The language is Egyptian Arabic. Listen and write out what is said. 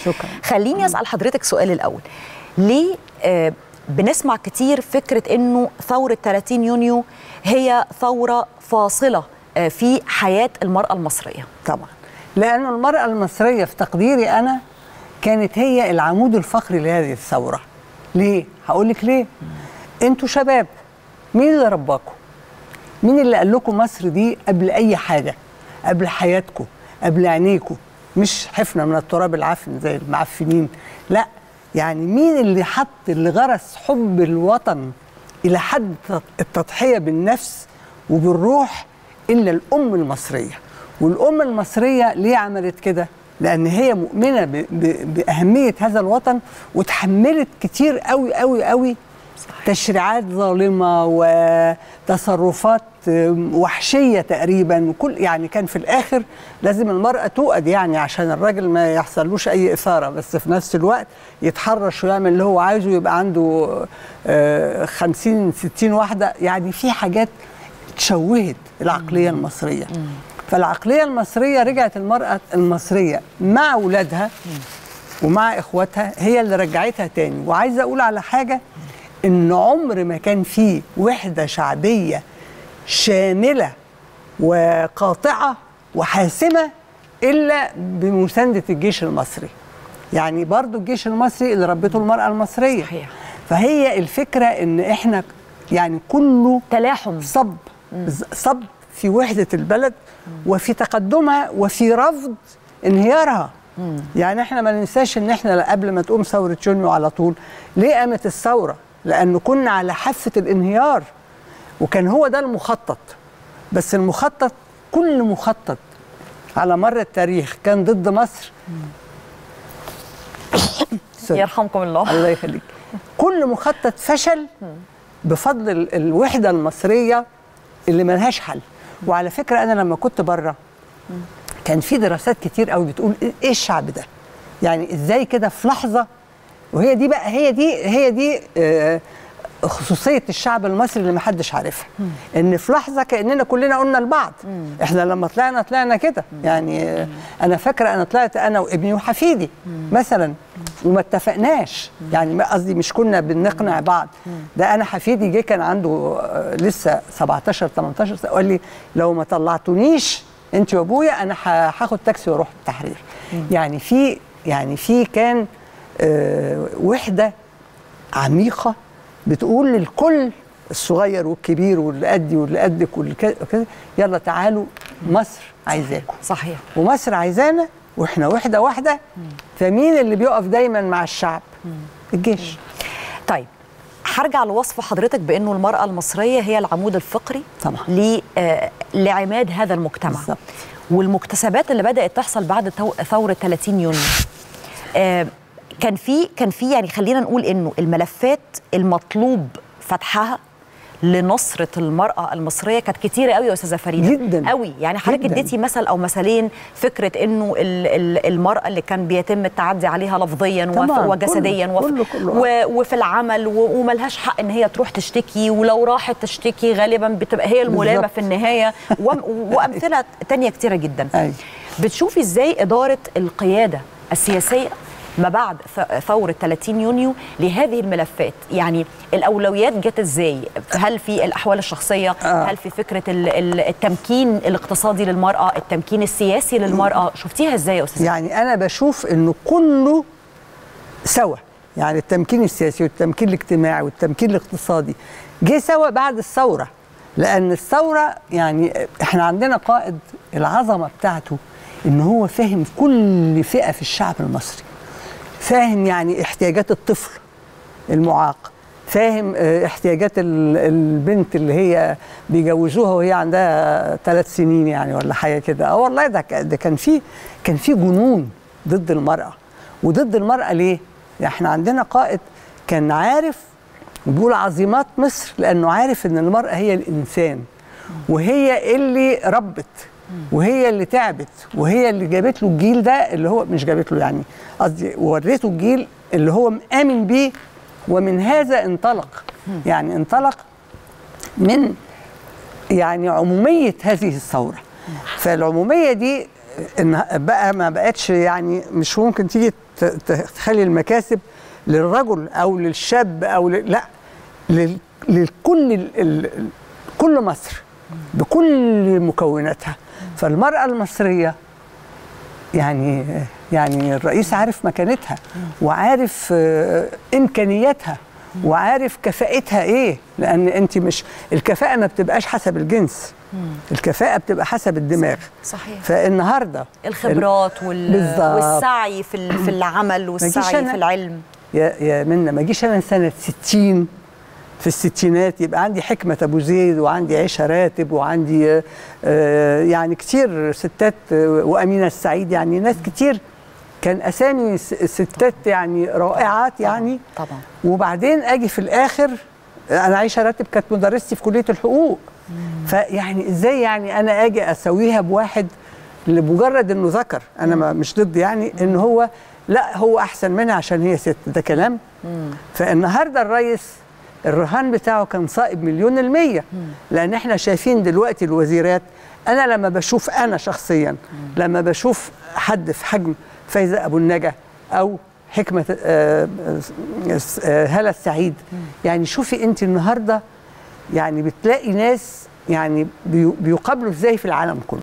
شكرا خليني اسال حضرتك سؤال الاول ليه آه بنسمع كتير فكره انه ثوره 30 يونيو هي ثوره فاصله آه في حياه المراه المصريه طبعا لأن المرأة المصرية في تقديري أنا كانت هي العمود الفقري لهذه الثورة ليه؟ هقول لك ليه؟ انتوا شباب مين اللي رباكم؟ مين اللي قال لكم مصر دي قبل أي حاجة؟ قبل حياتكم قبل عينيكم مش حفنة من التراب العفن زي المعفنين لا يعني مين اللي حط اللي غرس حب الوطن إلى حد التضحية بالنفس وبالروح إلا الأم المصرية والأم المصرية ليه عملت كده؟ لأن هي مؤمنة ب ب بأهمية هذا الوطن وتحملت كتير قوي قوي قوي تشريعات ظالمة وتصرفات وحشية تقريبا وكل يعني كان في الآخر لازم المرأة توقد يعني عشان الراجل ما يحصلوش أي إثارة بس في نفس الوقت يتحرش ويعمل اللي هو عايزه يبقى عنده آه، خمسين ستين واحدة يعني في حاجات تشوهت العقلية المصرية فالعقلية المصرية رجعت المرأة المصرية مع أولادها ومع إخواتها هي اللي رجعتها تاني وعايزة أقول على حاجة إن عمر ما كان في وحدة شعبية شاملة وقاطعة وحاسمة إلا بمساندة الجيش المصري يعني برضو الجيش المصري اللي ربته المرأة المصرية صحيح. فهي الفكرة إن إحنا يعني كله تلاحم صب صب في وحدة البلد وفي تقدمها وفي رفض انهيارها يعني احنا ما ننساش ان احنا قبل ما تقوم ثورة يونيو على طول ليه قامت الثورة لأنه كنا على حافة الانهيار وكان هو ده المخطط بس المخطط كل مخطط على مر التاريخ كان ضد مصر سوري. يرحمكم الله الله يخليك كل مخطط فشل بفضل ال- الوحده المصريه اللي ملهاش حل وعلى فكره انا لما كنت بره كان في دراسات كتير قوي بتقول ايه إيه الشعب ده يعني ازاي كده في لحظه وهي دي بقى هي دي هي دي آه، خصوصيه الشعب المصري اللي محدش عارفها ان في لحظه كاننا كلنا قلنا لبعض احنا لما طلعنا طلعنا كده يعني آه، انا فاكره انا طلعت انا وابني وحفيدي مثلا وما اتفقناش يعني ما قصدي مش كنا بنقنع بعض ده انا حفيدي جه كان عنده آه، لسه 17 18 سنه وقال لي لو ما طلعتونيش انت وابويا انا ه- هاخد تاكسي واروح التحرير يعني في يعني في كان آه، وحده عميقه بتقول للكل الصغير والكبير واللي قدي واللي قدك واللي كده كده، يلا تعالوا مصر عايزاكم صحيح ومصر عايزانا واحنا وحده واحده فمين اللي بيقف دايما مع الشعب الجيش طيب هرجع لوصف حضرتك بانه المراه المصريه هي العمود الفقري طبعا. ل- آه، لعماد هذا المجتمع بالظبط. والمكتسبات اللي بدات تحصل بعد تو- ثوره 30 يونيو آه، كان في كان في يعني خلينا نقول انه الملفات المطلوب فتحها لنصرة المرأة المصرية كانت كتيرة قوي يا أستاذة فريدة جداً. قوي يعني حضرتك جداً. اديتي مثل أو مثلين فكرة إنه ال- ال- المرأة اللي كان بيتم التعدي عليها لفظيا وف- طبعاً، وجسديا كله- وف- كله- كله. و- وفي العمل و- وملهاش حق إن هي تروح تشتكي ولو راحت تشتكي غالبا بتبقى هي الملامة بالظبط. في النهاية وم- وأمثلة تانية كتيرة جدا أي. بتشوفي ازاي اداره القياده السياسيه ما بعد ث- ثوره 30 يونيو لهذه الملفات يعني الاولويات جت ازاي هل في الاحوال الشخصيه آه. هل في فكره ال- ال- التمكين الاقتصادي للمراه التمكين السياسي للمراه شفتيها ازاي يا استاذ يعني انا بشوف انه كله سوا يعني التمكين السياسي والتمكين الاجتماعي والتمكين الاقتصادي جه سوا بعد الثوره لان الثوره يعني احنا عندنا قائد العظمه بتاعته ان هو فاهم كل فئه في الشعب المصري فاهم يعني احتياجات الطفل المعاق فاهم آه، احتياجات ال- البنت اللي هي بيجوزوها وهي عندها ثلاث سنين يعني ولا حاجه كده اه والله ده ك- ده كان في كان في جنون ضد المراه وضد المراه ليه؟ احنا عندنا قائد كان عارف بيقول عظيمات مصر لانه عارف ان المراه هي الانسان وهي اللي ربت وهي اللي تعبت وهي اللي جابت له الجيل ده اللي هو مش جابت له يعني قصدي وريته الجيل اللي هو مآمن بيه ومن هذا انطلق يعني انطلق من يعني عمومية هذه الثورة فالعمومية دي إن بقى ما بقتش يعني مش ممكن تيجي ت- ت- تخلي المكاسب للرجل او للشاب او ل... لا لل... لكل ال... ال... ال- كل مصر بكل مكوناتها فالمراه المصريه يعني يعني الرئيس عارف مكانتها وعارف آه، امكانياتها وعارف كفاءتها ايه لان انت مش الكفاءه ما بتبقاش حسب الجنس الكفاءه بتبقى حسب الدماغ صحيح فالنهارده الخبرات وال... بالظبط. والسعي في ال- في العمل والسعي أنا- في العلم يا يا منى ما اجيش انا سنه 60 في الستينات يبقى عندي حكمة أبو زيد وعندي عيشة راتب وعندي آه، آه، يعني كتير ستات آه، وأمينة السعيد يعني ناس كتير كان أسامي س- ستات يعني رائعات يعني طبعا وبعدين أجي في الآخر أنا عايشة راتب كانت مدرستي في كلية الحقوق فيعني إزاي يعني أنا أجي أسويها بواحد لمجرد إنه ذكر أنا ما مش ضد يعني إن هو لا هو أحسن منها عشان هي ست ده كلام فالنهارده الرئيس الرهان بتاعه كان صائب مليون المية لأن احنا شايفين دلوقتي الوزيرات أنا لما بشوف أنا شخصيا لما بشوف حد في حجم فايزة أبو النجا أو حكمة آه، آه، آه، هالة السعيد يعني شوفي أنت النهاردة يعني بتلاقي ناس يعني بيو- بيقابلوا ازاي في العالم كله